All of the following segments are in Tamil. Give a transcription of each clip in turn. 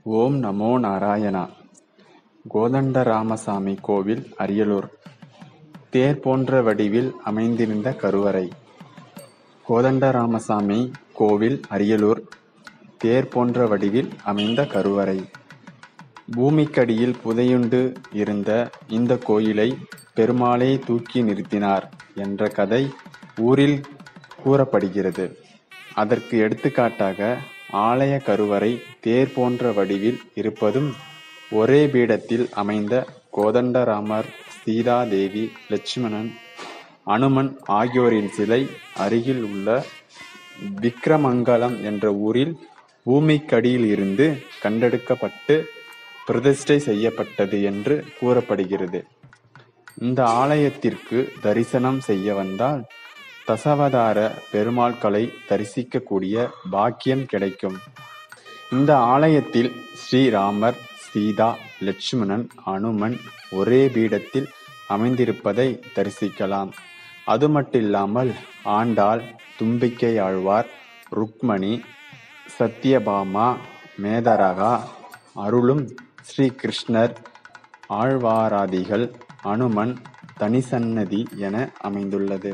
ஓம் நமோ நாராயணா கோதண்டராமசாமி கோவில் அரியலூர் தேர் போன்ற வடிவில் அமைந்திருந்த கருவறை கோதண்டராமசாமி கோவில் அரியலூர் தேர் போன்ற வடிவில் அமைந்த கருவறை பூமிக்கடியில் புதையுண்டு இருந்த இந்த கோயிலை பெருமாளே தூக்கி நிறுத்தினார் என்ற கதை ஊரில் கூறப்படுகிறது அதற்கு எடுத்துக்காட்டாக ஆலய கருவறை தேர் போன்ற வடிவில் இருப்பதும் ஒரே பீடத்தில் அமைந்த கோதண்டராமர் சீதா தேவி லட்சுமணன் அனுமன் ஆகியோரின் சிலை அருகில் உள்ள விக்கிரமங்கலம் என்ற ஊரில் பூமிக்கடியில் இருந்து கண்டெடுக்கப்பட்டு பிரதிஷ்டை செய்யப்பட்டது என்று கூறப்படுகிறது இந்த ஆலயத்திற்கு தரிசனம் செய்ய வந்தால் தசவதார பெருமாள்களை தரிசிக்கக்கூடிய பாக்கியம் கிடைக்கும் இந்த ஆலயத்தில் ஸ்ரீராமர் சீதா லட்சுமணன் அனுமன் ஒரே பீடத்தில் அமைந்திருப்பதை தரிசிக்கலாம் அது மட்டில்லாமல் ஆண்டாள் தும்பிக்கை ஆழ்வார் ருக்மணி சத்யபாமா மேதரகா அருளும் ஸ்ரீ கிருஷ்ணர் ஆழ்வாராதிகள் அனுமன் தனிசன்னதி என அமைந்துள்ளது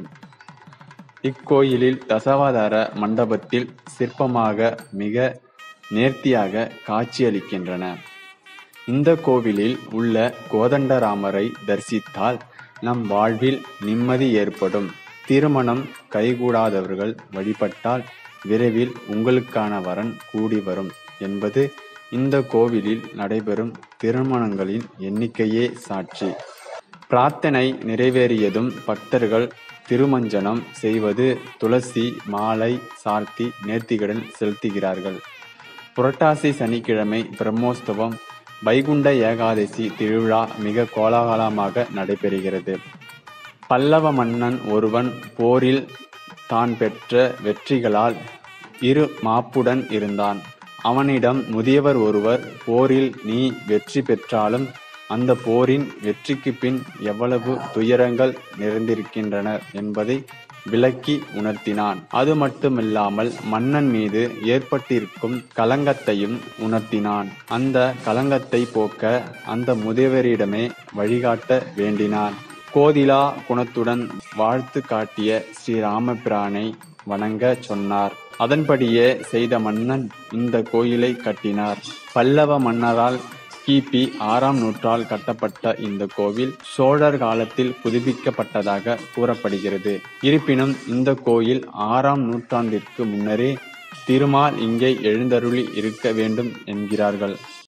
இக்கோயிலில் தசாவதார மண்டபத்தில் சிற்பமாக மிக நேர்த்தியாக காட்சியளிக்கின்றன இந்த கோவிலில் உள்ள கோதண்டராமரை தரிசித்தால் நம் வாழ்வில் நிம்மதி ஏற்படும் திருமணம் கைகூடாதவர்கள் வழிபட்டால் விரைவில் உங்களுக்கான வரன் கூடி வரும் என்பது இந்த கோவிலில் நடைபெறும் திருமணங்களின் எண்ணிக்கையே சாட்சி பிரார்த்தனை நிறைவேறியதும் பக்தர்கள் திருமஞ்சனம் செய்வது துளசி மாலை சார்த்தி நேர்த்திகடன் செலுத்துகிறார்கள் புரட்டாசி சனிக்கிழமை பிரம்மோற்சவம் வைகுண்ட ஏகாதசி திருவிழா மிக கோலாகலமாக நடைபெறுகிறது பல்லவ மன்னன் ஒருவன் போரில் தான் பெற்ற வெற்றிகளால் இரு மாப்புடன் இருந்தான் அவனிடம் முதியவர் ஒருவர் போரில் நீ வெற்றி பெற்றாலும் அந்த போரின் வெற்றிக்கு பின் எவ்வளவு துயரங்கள் நிறைந்திருக்கின்றன என்பதை விளக்கி உணர்த்தினான் அது மட்டுமில்லாமல் மன்னன் மீது ஏற்பட்டிருக்கும் களங்கத்தையும் உணர்த்தினான் அந்த களங்கத்தை போக்க அந்த முதியவரிடமே வழிகாட்ட வேண்டினான் கோதிலா குணத்துடன் வாழ்த்து காட்டிய ஸ்ரீராமபிரானை வணங்க சொன்னார் அதன்படியே செய்த மன்னன் இந்த கோயிலை கட்டினார் பல்லவ மன்னரால் கிபி ஆறாம் நூற்றால் கட்டப்பட்ட இந்த கோவில் சோழர் காலத்தில் புதுப்பிக்கப்பட்டதாக கூறப்படுகிறது இருப்பினும் இந்த கோயில் ஆறாம் நூற்றாண்டிற்கு முன்னரே திருமால் இங்கே எழுந்தருளி இருக்க வேண்டும் என்கிறார்கள்